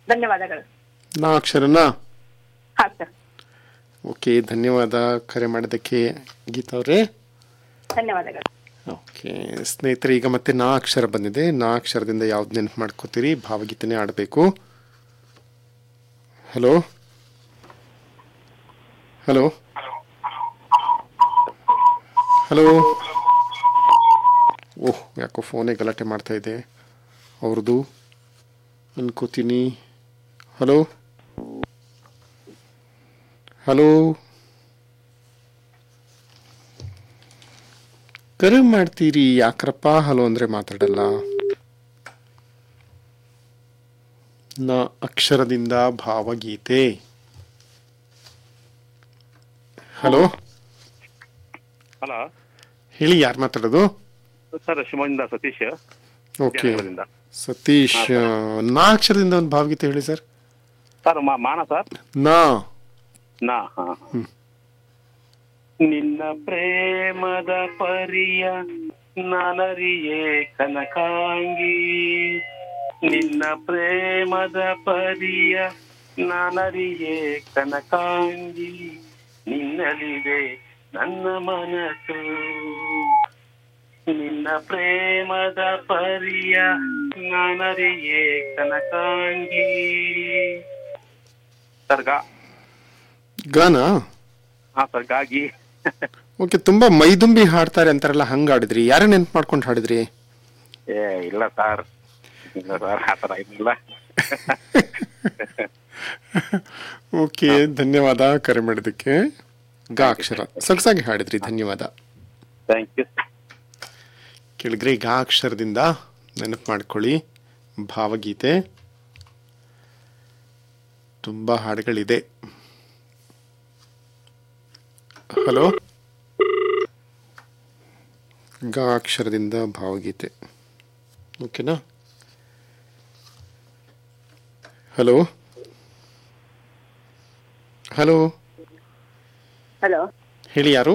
ಧನ್ಯವಾದಗಳು ನಾ ಅಕ್ಷರನಾ ಹಾ ಸರ್ ಓಕೆ ಧನ್ಯವಾದ ಕರೆ ಮಾಡಿದ್ದಕ್ಕೆ ಗೀತಾ ಅವರೇ ಧನ್ಯವಾದಗಳು ಓಕೆ ಸ್ನೇಹಿತರೆ ಈಗ ಮತ್ತೆ ನಾ ಅಕ್ಷರ ಬಂದಿದೆ ನಾ ಅಕ್ಷರದಿಂದ ಯಾವ್ದು ನೆನಪು ಮಾಡ್ಕೋತೀರಿ ಭಾವಗೀತೆನೇ ಆಡಬೇಕು ಹಲೋ ಹಲೋ ಹಲೋ ಓಹ್ ಯಾಕೋ ಫೋನೇ ಗಲಾಟೆ ಮಾಡ್ತಾ ಇದೆ ಅವ್ರದ್ದು ಅನ್ಕೋತೀನಿ ಹಲೋ ಹಲೋ ಕರೆ ಮಾಡ್ತೀರಿ ಯಾಕ್ರಪ್ಪ ಹಲೋ ಅಂದ್ರೆ ಮಾತಾಡಲ್ಲ ನ ಅಕ್ಷರದಿಂದ ಭಾವಗೀತೆ ಹಲೋ ಹಲೋ ಹೇಳಿ ಯಾರು ಮಾತಾಡೋದು ಸರ್ ಶಿವಮೊಗ್ಗದಿಂದ ಸತೀಶ್ ಓಕೆ ವಿಜಯನಗರದಿಂದ. ಸತೀಶ್ ನಾ ಅಕ್ಷರದಿಂದ ಒಂದು ಭಾವಗೀತೆ ಹೇಳಿ ಸರ್ ಸರ್ ಮಾ- ಮಾನ ಸರ್ ನಾ ನಾ ಹಾ ಹಾ. ನಿನ್ನ ಪ್ರೇಮದ ಪರಿಯ ನನರಿಯೇ ಕನಕಾಂಗಿ ನಿನ್ನ ಪ್ರೇಮದ ಪರಿಯ ನನರಿಯೇ ಕನಕಾಂಗಿ ನಿನ್ನಲಿದೆ ನನ್ನ ಮನಸ್ಸು ನಿನ್ನ ಪ್ರೇಮದ ಪರಿಯ ನನರಿಯೇ ಕನಕಾಂಗಿ ಸರ್ ಗಾ ಗಾನ ಹಾ ಸರ್ ಗಾಗಿ ಓಕೆ ತುಂಬಾ ಮೈದುಂಬಿ ಹಾಡ್ತಾರೆ ಅಂತಾರಲ್ಲ ಹಂಗ ಹಾಡಿದ್ರಿ ಯಾರೇ ನೆನ್ಪು ಮಾಡ್ಕೊಂಡು ಹಾಡಿದ್ರಿ ಏ ಇಲ್ಲ ಸರ್ ಇಲ್ಲ ಸರ್ ಆ ಥರ ಏನಿಲ್ಲ ಓಕೆ ಧನ್ಯವಾದ ಕರೆ ಮಾಡಿದ್ದಕ್ಕೆ ಗಾ ಅಕ್ಷರ ಸೊಗಸಾಗಿ ಹಾಡಿದ್ರಿ ಧನ್ಯವಾದ ಥ್ಯಾಂಕ್ ಯು ಕೇಳಿದ್ರಿ ಗಾ ಅಕ್ಷರದಿಂದ ನೆನಪು ಮಾಡ್ಕೊಳ್ಳಿ ಭಾವಗೀತೆ ತುಂಬಾ ಹಾಡುಗಳಿದೆ ಹಲೋ ಗಾ ಅಕ್ಷರದಿಂದ ಭಾವಗೀತೆ ಓಕೆನಾ ಹಲೋ ಹಲೋ ಹಲೋ ಹೇಳಿ ಯಾರು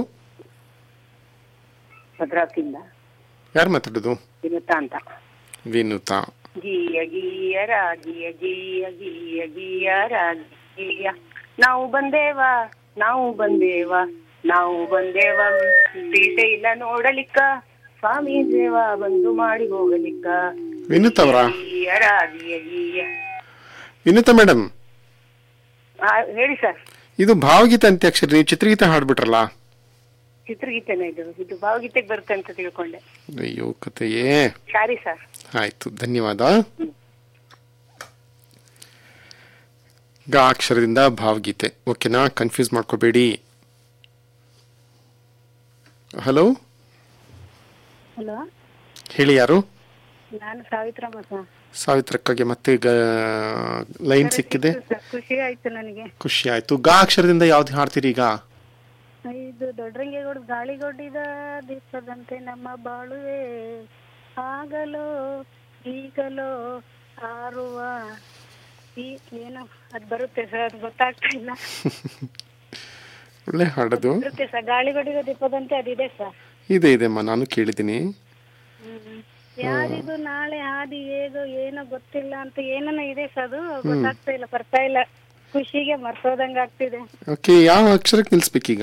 ಭದ್ರಾವತಿಯಿಂದ ಯಾರು ಮಾತಾಡೋದು ವಿನುತಾ ಅಂತ ವಿನುತಾ ಗೀಯ ಗೀಯ ರಾಗಿಯ ಗೀಯ ಗೀಯ ಗೀಯ ರಾಗಿಯ ನಾವು ಬಂದೇವ ನಾವು ಬಂದೇವ ನಾವು ಬಂದೇವ ಶ್ರೀಶೈಲ ನೋಡಲಿಕ್ಕ ಸ್ವಾಮಿ ದೇವ ಬಂದು ಮಾಡಿ ಹೋಗಲಿಕ್ಕ ವಿನುತಾ ಅವರಾ ಗೀಯ ರಾಗಿಯ ಗೀಯ ವಿನುತಾ ಮೇಡಮ್ ಆ, ಹೇಳಿ ಸರ್ ಇದು ಭಾವಗೀತೆ ಅಂತ್ಯಾಕ್ಷರಿ ನೀವು ಚಿತ್ರಗೀತೆ ಹಾಡ್ಬಿಟ್ರಲ್ಲ ಚಿತ್ರಗೀತೆನ ಇದು ಇದು ಭಾವಗೀತೆಗೆ ಬರುತ್ತೆ ಅಂತ ತಿಳ್ಕೊಂಡೆ ಅಯ್ಯೋ ಕತೆಯೇ ಸಾರಿ ಸರ್ ಆಯ್ತು ಧನ್ಯವಾದ ಗ ಅಕ್ಷರದಿಂದ ಭಾವಗೀತೆ ಓಕೆನಾ ಕನ್ಫ್ಯೂಸ್ ಮಾಡ್ಕೋಬೇಡಿ ಹಲೋ ಹಲೋ ಹೇಳಿ ಯಾರು ನಾನು ಸಾವಿತ್ರಮ್ಮ ಸರ್ ಸಾವಿತ್ರಕ್ಕಾಗಿ ಮತ್ತೆ ಈಗ ಲೈನ್ ಸಿಕ್ಕಿದೆ ಖುಷಿ ಆಯ್ತು ನನಗೆ ಖುಷಿ ಆಯ್ತು ಗಾ ಅಕ್ಷರದಿಂದ ಯಾವ್ದು ಹಾಡ್ತೀರಿ ಈಗ ಇದು ದೊಡ್ಡರಂಗೇಗೌಡ ಗಾಳಿಗೊಡ್ಡಿದ ದೀಪದಂತೆ ನಮ್ಮ ಬಾಳುವೆ ಆಗಲೋ ಈಗಲೋ ಹಾರುವ ಈ ಏನು ಅದ್ ಬರುತ್ತೆ ಸರ್ ಅದು ಗೊತ್ತಾಗ್ತಾ ಇಲ್ಲ ಒಳ್ಳೆ ಹಾಡೋದು ಬರುತ್ತೆ ಸರ್ ಗಾಳಿಗೊಡ್ಡಿದ ದೀಪದಂತೆ ಅದಿದೆ ಸರ್ ಇದೆ ಇದೆಮ್ಮ ನಾನು ಕೇಳಿದ್ದೀನಿ ಯಾರಿದು ನಾಳೆ ಹಾದಿ ಹೇಗೋ ಏನೋ ಗೊತ್ತಿಲ್ಲ ಅಂತ ಏನನ್ನ ಇದೆ ಸರ್ ಅದು ಗೊತ್ತಾಗ್ತಾ ಇಲ್ಲ ಬರ್ತಾ ಇಲ್ಲ ಖುಷಿಗೆ ಮರ್ತೋದಂಗ ಆಗ್ತಿದೆ ಓಕೆ ಯಾವ ಅಕ್ಷರಕ್ಕೆ ನಿಲ್ಲಿಸ್ಬೇಕೀಗ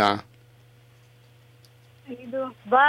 ಇದು ಬಾ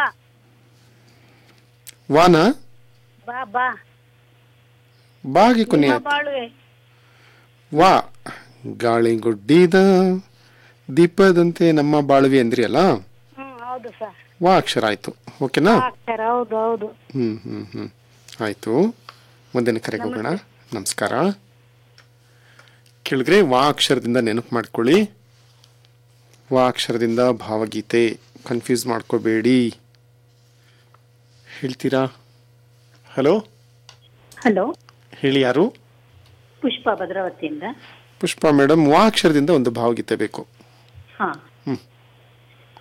ವಾನ ಬಾ ಬಾ ಬಾಗಿ ಕೊನೆ ನಿಮ್ಮ ಬಾಳುವೆ ವಾ ಗಾಳಿಗುಡ್ಡಿದ ದೀಪದಂತೆ ನಮ್ಮ ಬಾಳ್ವಿ ಅಂದ್ರಿ ಅಲ್ಲ ಹ್ಮ್ ಹೌದು ಸರ್ ವಾ ಅಕ್ಷರ ಆಯ್ತು ಓಕೆನಾ ಅಕ್ಷರ ಹೌದು ಹೌದು ಹ್ಮ್ ಹ್ಮ್ ಹ್ಮ್ ಆಯ್ತು ಮುಂದಿನ ಕರೆಗೆ ಹೋಗೋಣ ನಮಸ್ಕಾರ ಕೇಳಿದ್ರೆ ವಾ ಅಕ್ಷರದಿಂದ ನೆನಪು ಮಾಡ್ಕೊಳ್ಳಿ ವಾ ಅಕ್ಷರದಿಂದ ಭಾವಗೀತೆ ಕನ್ಫ್ಯೂಸ್ ಮಾಡ್ಕೋಬೇಡಿ ಹೇಳ್ತೀರಾ ಹಲೋ ಹಲೋ ಹೇಳಿ ಯಾರು ಪುಷ್ಪ ಭದ್ರಾವತಿಯಿಂದ ಪುಷ್ಪ ಮೇಡಮ್ ವಾ ಅಕ್ಷರದಿಂದ ಒಂದು ಭಾವಗೀತೆ ಬೇಕು ಹಾ ಹ್ಮ್